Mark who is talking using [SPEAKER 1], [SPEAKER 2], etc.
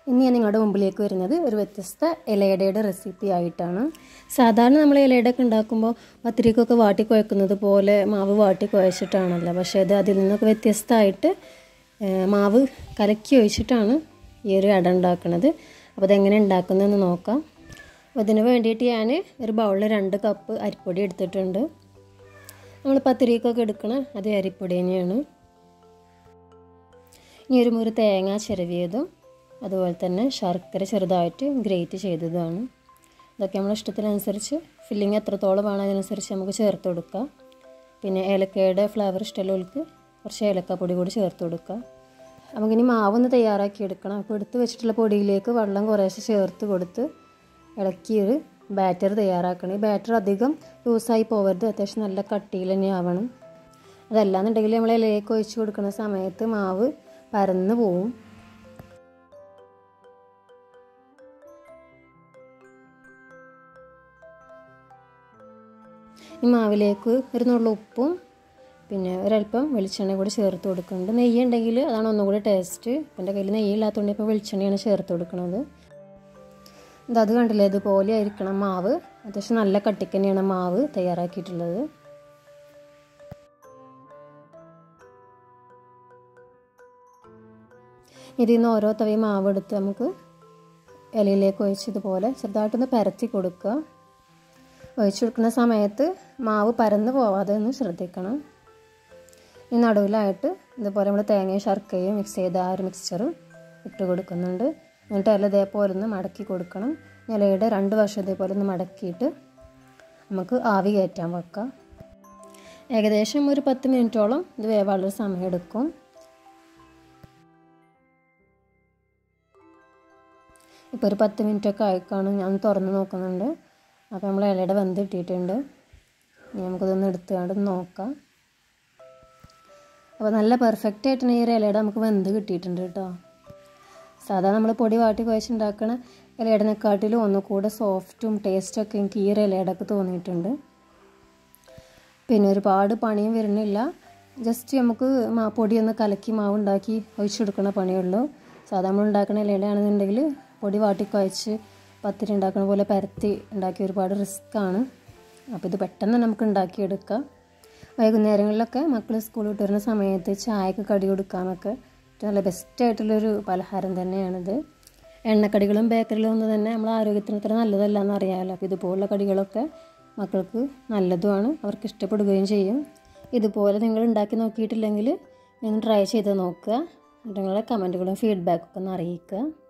[SPEAKER 1] ഇന്ന് ഞാൻ നിങ്ങളുടെ മുമ്പിലേക്ക് വരുന്നത് ഒരു വ്യത്യസ്ത ഇലയടയുടെ റെസിപ്പി ആയിട്ടാണ് സാധാരണ നമ്മൾ ഇലയടയൊക്കെ ഉണ്ടാക്കുമ്പോൾ പത്തിരിക്കൊക്കെ വാട്ടി കുഴക്കുന്നത് പോലെ മാവ് വാട്ടി കുഴച്ചിട്ടാണല്ലോ പക്ഷേ ഇത് അതിൽ നിന്നൊക്കെ വ്യത്യസ്തമായിട്ട് ഏഹ്, മാവ് കലക്കി ഒഴിച്ചിട്ടാണ് ഈ ഒരു അട ഉണ്ടാക്കുന്നത് അപ്പോൾ അതെങ്ങനെ ഉണ്ടാക്കുന്നതെന്ന് നോക്കാം അപ്പോൾ അതിന് വേണ്ടിയിട്ട് ഞാൻ ഒരു ബൗളിൽ രണ്ട് കപ്പ് അരിപ്പൊടി എടുത്തിട്ടുണ്ട് നമ്മൾ പത്തിരിക്കൊക്കെ എടുക്കണ അതേ അരിപ്പൊടി തന്നെയാണ് ഇനി ഒരു മുറി തേങ്ങ ചിരവിയതും അതുപോലെ തന്നെ ശർക്കര ചെറുതായിട്ട് ഗ്രേറ്റ് ചെയ്തതുമാണ് ഇതൊക്കെ നമ്മുടെ ഇഷ്ടത്തിനനുസരിച്ച് ഫില്ലിങ് എത്രത്തോളം വേണം അതിനനുസരിച്ച് നമുക്ക് ചേർത്ത് കൊടുക്കാം പിന്നെ ഏലക്കയുടെ ഫ്ലേവർ ഇഷ്ടമുള്ളവർക്ക് കുറച്ച് ഏലക്കാപ്പൊടി കൂടി ചേർത്ത് കൊടുക്കാം നമുക്കിനി മാവൊന്ന് തയ്യാറാക്കി എടുക്കണം അപ്പോൾ എടുത്ത് വെച്ചിട്ടുള്ള പൊടിയിലേക്ക് വെള്ളം കുറേശ്ശെ ചേർത്ത് കൊടുത്ത് ഇളക്കി ഒരു ബാറ്റർ തയ്യാറാക്കണം ഈ ബാറ്റർ അധികം ലൂസായി പോകരുത് അത്യാവശ്യം നല്ല കട്ടിയിൽ തന്നെ ആവണം അതല്ലാന്നുണ്ടെങ്കിൽ നമ്മൾ ഇലയൊക്കെ ഒഴിച്ച് കൊടുക്കുന്ന സമയത്ത് മാവ് പരന്ന് പോവും ഈ മാവിലേക്ക് ഒരു നുള്ള ഉപ്പും പിന്നെ ഒരല്പം വെളിച്ചെണ്ണ കൂടി ചേർത്ത് കൊടുക്കുന്നുണ്ട് നെയ്യ് ഉണ്ടെങ്കിൽ അതാണ് ഒന്നും കൂടി ടേസ്റ്റ് ഇപ്പം എൻ്റെ കയ്യിൽ നെയ്യ് ഇല്ലാത്തതുകൊണ്ട് ഇപ്പോൾ വെളിച്ചെണ്ണയാണ് ചേർത്ത് കൊടുക്കുന്നത് ഇത് അത് കണ്ടില്ലേ ഇതുപോലെ ആയിരിക്കണം മാവ് അത്യാവശ്യം നല്ല കട്ടിക്ക് തന്നെയാണ് മാവ് തയ്യാറാക്കിയിട്ടുള്ളത് ഇതിൽ നിന്ന് ഓരോ തവി മാവ് എടുത്ത് നമുക്ക് ഇലയിലേക്ക് ഒഴിച്ചതുപോലെ ചെറുതായിട്ടൊന്ന് പരത്തി കൊടുക്കുക ഒഴിച്ചു കൊടുക്കുന്ന സമയത്ത് മാവ് പരന്ന് പോവാതെ ഒന്ന് ശ്രദ്ധിക്കണം ഈ നടുവിലായിട്ട് ഇതുപോലെ നമ്മൾ തേങ്ങയും ശർക്കരയും മിക്സ് ചെയ്ത ആ ഒരു മിക്സ്ചറും ഇട്ട് കൊടുക്കുന്നുണ്ട് എന്നിട്ട് ഇല ഇതേപോലെ ഒന്ന് മടക്കി കൊടുക്കണം ഇലയുടെ രണ്ട് വശം ഇതേപോലെ ഒന്ന് മടക്കിയിട്ട് നമുക്ക് ആവി കയറ്റാൻ വെക്കാം ഏകദേശം ഒരു പത്ത് മിനിറ്റോളം ഇത് വേവാനുള്ള സമയം എടുക്കും ഇപ്പോൾ ഒരു പത്ത് മിനിറ്റൊക്കെ ആയിക്കാണ് ഞാൻ തുറന്ന് നോക്കുന്നുണ്ട് അപ്പോൾ നമ്മൾ ഇലയുടെ വെന്ത് ഇട്ടിട്ടുണ്ട് ഇനി നമുക്കിതൊന്ന് എടുത്തുകൊണ്ട് നോക്കാം അപ്പോൾ നല്ല പെർഫെക്റ്റ് ആയിട്ടാണ് ഈ ഒരു ഇലയുടെ നമുക്ക് വെന്ത് കിട്ടിയിട്ടുണ്ട് കേട്ടോ സാധാരണ നമ്മൾ പൊടി വാട്ടി കുഴച്ചുണ്ടാക്കണ ഇലയുടെനെക്കാട്ടിലും ഒന്നുകൂടെ സോഫ്റ്റും ടേസ്റ്റൊക്കെ എനിക്ക് ഈ ഒരു ഇലയുടെയൊക്കെ തോന്നിയിട്ടുണ്ട് പിന്നെ ഒരുപാട് പണിയും വരുന്നില്ല ജസ്റ്റ് നമുക്ക് മാ പൊടിയൊന്ന് കലക്കി മാവ് ഉണ്ടാക്കി ഒഴിച്ചെടുക്കണ പണിയുള്ളൂ സാധാരണ നമ്മൾ ഉണ്ടാക്കുന്ന ഇലയുടെയാണെന്നുണ്ടെങ്കിൽ പൊടി വാട്ടി കുഴച്ച് പത്തിരി ഉണ്ടാക്കുന്ന പോലെ പരത്തി ഉണ്ടാക്കി ഒരുപാട് റിസ്ക്കാണ് അപ്പോൾ ഇത് പെട്ടെന്ന് നമുക്ക് ഉണ്ടാക്കിയെടുക്കാം വൈകുന്നേരങ്ങളിലൊക്കെ മക്കൾ സ്കൂൾ വിട്ട് വരുന്ന സമയത്ത് ചായക്ക് കടി കൊടുക്കാനൊക്കെ ഏറ്റവും നല്ല ബെസ്റ്റായിട്ടുള്ളൊരു പലഹാരം തന്നെയാണിത് എണ്ണക്കടികളും ബേക്കറികളും ഒന്നും തന്നെ നമ്മളെ ആരോഗ്യത്തിന് അത്ര നല്ലതല്ല എന്ന് അറിയാമല്ലോ അപ്പോൾ ഇതുപോലുള്ള കടികളൊക്കെ മക്കൾക്ക് നല്ലതുമാണ് അവർക്ക് ഇഷ്ടപ്പെടുകയും ചെയ്യും ഇതുപോലെ നിങ്ങൾ ഉണ്ടാക്കി നോക്കിയിട്ടില്ലെങ്കിൽ നിങ്ങൾ ട്രൈ ചെയ്ത് നോക്കുക നിങ്ങളുടെ കമൻറ്റുകളും ഫീഡ്ബാക്കൊക്കെ ഒന്ന് അറിയിക്കുക